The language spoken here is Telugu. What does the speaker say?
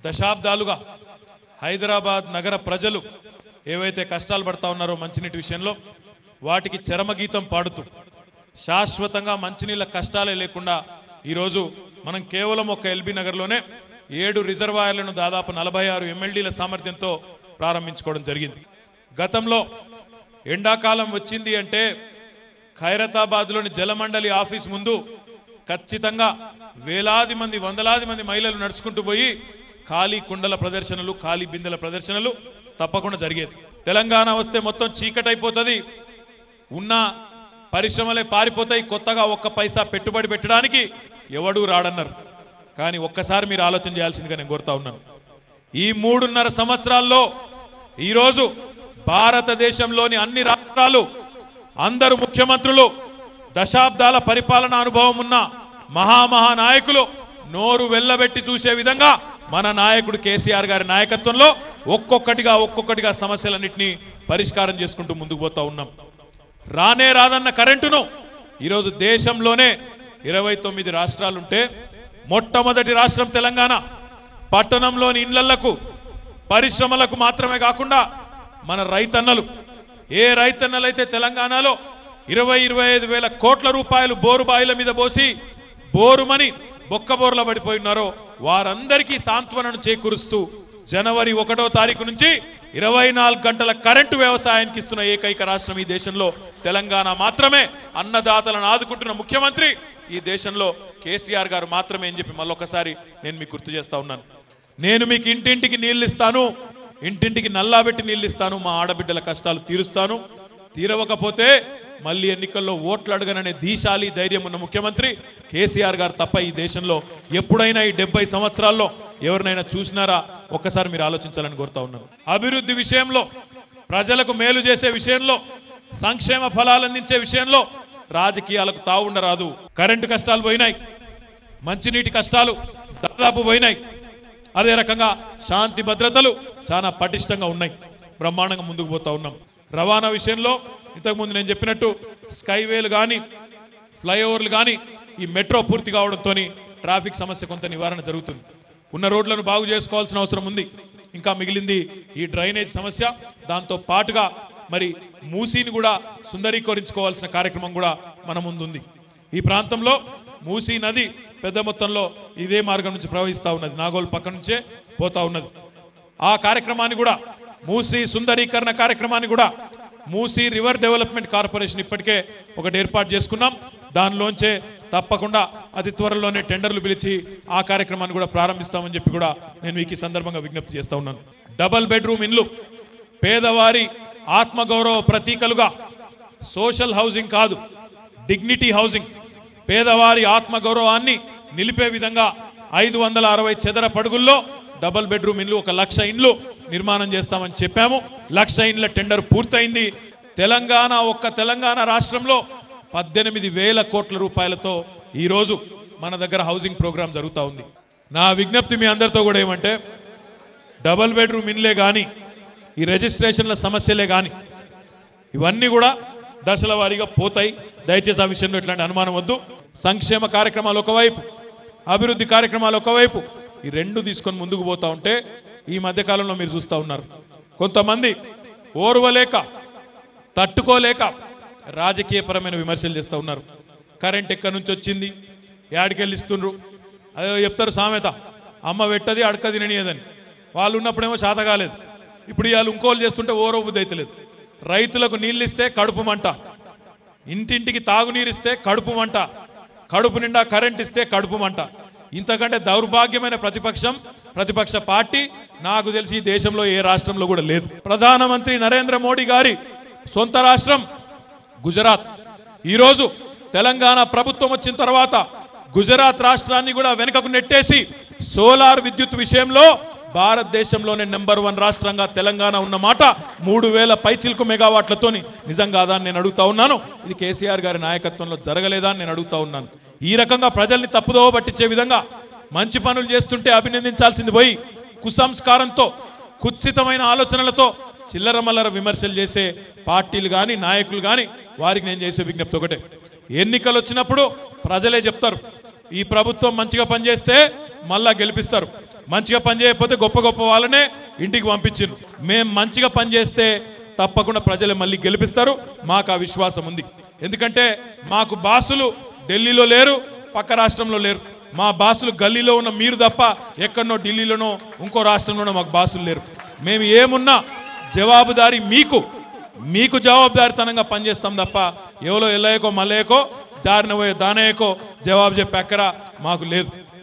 దశాబ్దాలుగా హైదరాబాద్ నగర ప్రజలు ఏవైతే కష్టాలు పడతా ఉన్నారో మంచినీటి విషయంలో వాటికి చరమగీతం పాడుతూ శాశ్వతంగా మంచినీళ్ళ కష్టాలే లేకుండా ఈరోజు మనం కేవలం ఒక ఎల్బీ నగర్లోనే ఏడు రిజర్వాయర్లను దాదాపు నలభై ఆరు ఎమ్మెల్డీల సామర్థ్యంతో ప్రారంభించుకోవడం జరిగింది గతంలో ఎండాకాలం వచ్చింది అంటే ఖైరతాబాద్లోని జలమండలి ఆఫీస్ ముందు ఖచ్చితంగా వేలాది మంది వందలాది మంది మహిళలు నడుచుకుంటూ పోయి ఖాళీ కుండల ప్రదర్శనలు ఖాళీ బిందెల ప్రదర్శనలు తప్పకుండా జరిగేది తెలంగాణ వస్తే మొత్తం చీకటైపోతుంది ఉన్న పరిశ్రమలే పారిపోతాయి కొత్తగా ఒక్క పైసా పెట్టుబడి పెట్టడానికి ఎవడూ రాడన్నారు కానీ ఒక్కసారి మీరు ఆలోచన చేయాల్సిందిగా నేను కోరుతా ఉన్నాను ఈ మూడున్నర సంవత్సరాల్లో ఈరోజు భారతదేశంలోని అన్ని రాష్ట్రాలు అందరు ముఖ్యమంత్రులు దశాబ్దాల పరిపాలన అనుభవం ఉన్న మహామహా నాయకులు నోరు వెళ్ళబెట్టి చూసే విధంగా మన నాయకుడు కేసీఆర్ గారి నాయకత్వంలో ఒక్కొక్కటిగా ఒక్కొక్కటిగా సమస్యలన్నింటినీ పరిష్కారం చేసుకుంటూ ముందుకు పోతా ఉన్నాం రానే రాదన్న కరెంటును ఈరోజు దేశంలోనే ఇరవై తొమ్మిది రాష్ట్రాలుంటే మొట్టమొదటి రాష్ట్రం తెలంగాణ పట్టణంలోని ఇండ్లకు పరిశ్రమలకు మాత్రమే కాకుండా మన రైతన్నలు ఏ రైతన్నలైతే తెలంగాణలో ఇరవై ఇరవై ఐదు వేల కోట్ల రూపాయలు బోరు బాయిల మీద పోసి బోరుమని బొక్కబోర్ల పడిపోయి ఉన్నారో వారందరికీ సాంత్వనను చేకూరుస్తూ జనవరి ఒకటో తారీఖు నుంచి ఇరవై నాలుగు గంటల కరెంటు వ్యవసాయానికి ఇస్తున్న ఏకైక రాష్ట్రం ఈ దేశంలో తెలంగాణ మాత్రమే అన్నదాతలను ఆదుకుంటున్న ముఖ్యమంత్రి ఈ దేశంలో కేసీఆర్ గారు మాత్రమే అని చెప్పి మళ్ళొకసారి నేను మీకు గుర్తు చేస్తా ఉన్నాను నేను మీకు ఇంటింటికి నీళ్ళు ఇస్తాను ఇంటింటికి నల్లాబెట్టి నీళ్ళు ఇస్తాను మా ఆడబిడ్డల కష్టాలు తీరుస్తాను తీరవకపోతే మళ్ళీ ఎన్నికల్లో ఓట్లు అడగననే దీశాలి ధైర్యం ఉన్న ముఖ్యమంత్రి కేసీఆర్ గారు తప్ప ఈ దేశంలో ఎప్పుడైనా ఈ డెబ్బై సంవత్సరాల్లో ఎవరినైనా చూసినారా ఒక్కసారి మీరు ఆలోచించాలని కోరుతా ఉన్నాను అభివృద్ధి విషయంలో ప్రజలకు మేలు చేసే విషయంలో సంక్షేమ ఫలాలు అందించే విషయంలో రాజకీయాలకు తావుండరాదు కరెంటు కష్టాలు పోయినాయి మంచినీటి కష్టాలు దాదాపు పోయినాయి అదే రకంగా శాంతి భద్రతలు చాలా పటిష్టంగా ఉన్నాయి బ్రహ్మాండంగా ముందుకు పోతా ఉన్నాం రవాణా విషయంలో ఇంతకుముందు నేను చెప్పినట్టు స్కైవేలు కానీ ఫ్లైఓవర్లు కానీ ఈ మెట్రో పూర్తి కావడంతో ట్రాఫిక్ సమస్య కొంత నివారణ జరుగుతుంది ఉన్న రోడ్లను బాగు చేసుకోవాల్సిన అవసరం ఉంది ఇంకా మిగిలింది ఈ డ్రైనేజ్ సమస్య దాంతో పాటుగా మరి మూసీని కూడా సుందరీకరించుకోవాల్సిన కార్యక్రమం కూడా మన ముందుంది ఈ ప్రాంతంలో మూసీ నది పెద్ద మొత్తంలో ఇదే మార్గం నుంచి ప్రవహిస్తూ ఉన్నది నాగోల్ పక్క నుంచే పోతా ఉన్నది ఆ కార్యక్రమాన్ని కూడా మూసీ సుందరీకరణ కార్యక్రమాన్ని కూడా మూసీ రివర్ డెవలప్మెంట్ కార్పొరేషన్ ఇప్పటికే ఒకటి ఏర్పాటు చేసుకున్నాం దానిలోంచే తప్పకుండా అతి త్వరలోనే టెండర్లు పిలిచి ఆ కార్యక్రమాన్ని కూడా ప్రారంభిస్తామని చెప్పి కూడా నేను మీకు ఈ సందర్భంగా విజ్ఞప్తి చేస్తా ఉన్నాను డబల్ బెడ్రూమ్ ఇల్లు పేదవారి ఆత్మగౌరవ ప్రతీకలుగా సోషల్ హౌసింగ్ కాదు డిగ్నిటీ హౌసింగ్ పేదవారి ఆత్మగౌరవాన్ని నిలిపే విధంగా ఐదు వందల అరవై చదర పడుగుల్లో డబల్ బెడ్రూమ్ ఇండ్లు ఒక లక్ష ఇండ్లు నిర్మాణం చేస్తామని చెప్పాము లక్ష ఇండ్ల టెండర్ పూర్తయింది తెలంగాణ ఒక్క తెలంగాణ రాష్ట్రంలో పద్దెనిమిది వేల కోట్ల రూపాయలతో ఈరోజు మన దగ్గర హౌసింగ్ ప్రోగ్రాం జరుగుతూ ఉంది నా విజ్ఞప్తి మీ అందరితో కూడా ఏమంటే డబల్ బెడ్రూమ్ ఇన్లే కానీ ఈ రిజిస్ట్రేషన్ల సమస్యలే కానీ ఇవన్నీ కూడా దశల వారీగా పోతాయి దయచేసి ఆ విషయంలో ఇట్లాంటి అనుమానం వద్దు సంక్షేమ కార్యక్రమాలు ఒకవైపు అభివృద్ధి కార్యక్రమాలు ఒకవైపు ఈ రెండు తీసుకొని ముందుకు పోతా ఉంటే ఈ మధ్యకాలంలో మీరు చూస్తూ ఉన్నారు కొంతమంది ఓర్వలేక తట్టుకోలేక రాజకీయపరమైన విమర్శలు చేస్తూ ఉన్నారు కరెంట్ ఎక్కడి నుంచి వచ్చింది యాడికెళ్ళి ఇస్తుండ్రు అదే చెప్తారు సామెత అమ్మ పెట్టది అడక తిననియదని వాళ్ళు ఉన్నప్పుడేమో శాత కాలేదు ఇప్పుడు ఇవాళ ఇంకోళ్ళు చేస్తుంటే ఓరో బుద్ధి అయితలేదు రైతులకు నీళ్ళు ఇస్తే కడుపు మంట ఇంటింటికి తాగునీరు ఇస్తే కడుపు మంట కడుపు నిండా కరెంట్ ఇస్తే కడుపు మంట ఇంతకంటే దౌర్భాగ్యమైన ప్రతిపక్షం ప్రతిపక్ష పార్టీ నాకు తెలిసి ఈ దేశంలో ఏ రాష్ట్రంలో కూడా లేదు ప్రధానమంత్రి నరేంద్ర మోడీ గారి సొంత రాష్ట్రం గుజరాత్ ఈరోజు తెలంగాణ ప్రభుత్వం వచ్చిన తర్వాత గుజరాత్ రాష్ట్రాన్ని కూడా వెనుకకు నెట్టేసి సోలార్ విద్యుత్ విషయంలో భారతదేశంలోనే నెంబర్ వన్ రాష్ట్రంగా తెలంగాణ ఉన్నమాట మూడు వేల పైచిల్కు మెగావాట్లతోని నిజం కాదా అని నేను అడుగుతా ఉన్నాను ఇది కేసీఆర్ గారి నాయకత్వంలో జరగలేదా అని నేను అడుగుతా ఉన్నాను ఈ రకంగా ప్రజల్ని తప్పుదోవ పట్టించే విధంగా మంచి పనులు చేస్తుంటే అభినందించాల్సింది పోయి కుసంస్కారంతో కుత్సితమైన ఆలోచనలతో చిల్లర మల్లర విమర్శలు చేసే పార్టీలు కానీ నాయకులు కానీ వారికి నేను చేసే విజ్ఞప్తి ఒకటే ఎన్నికలు వచ్చినప్పుడు ప్రజలే చెప్తారు ఈ ప్రభుత్వం మంచిగా పనిచేస్తే మళ్ళా గెలిపిస్తారు మంచిగా పని చేయకపోతే గొప్ప గొప్ప వాళ్ళనే ఇంటికి పంపించారు మేము మంచిగా పని చేస్తే తప్పకుండా ప్రజలు మళ్ళీ గెలిపిస్తారు మాకు ఆ విశ్వాసం ఉంది ఎందుకంటే మాకు బాసులు ఢిల్లీలో లేరు పక్క రాష్ట్రంలో లేరు మా బాసులు గల్లీలో ఉన్న మీరు తప్ప ఎక్కడనో ఢిల్లీలోనో ఇంకో రాష్ట్రంలోనో మాకు బాసులు లేరు మేము ఏమున్నా జవాబుదారీ మీకు మీకు జవాబుదారితనంగా పనిచేస్తాం తప్ప ఎవరో ఎల్లయ్యకో మల్లయ్యకో దారిన పోయే దానయ్యకో జవాబు చెప్పే అక్కర మాకు లేదు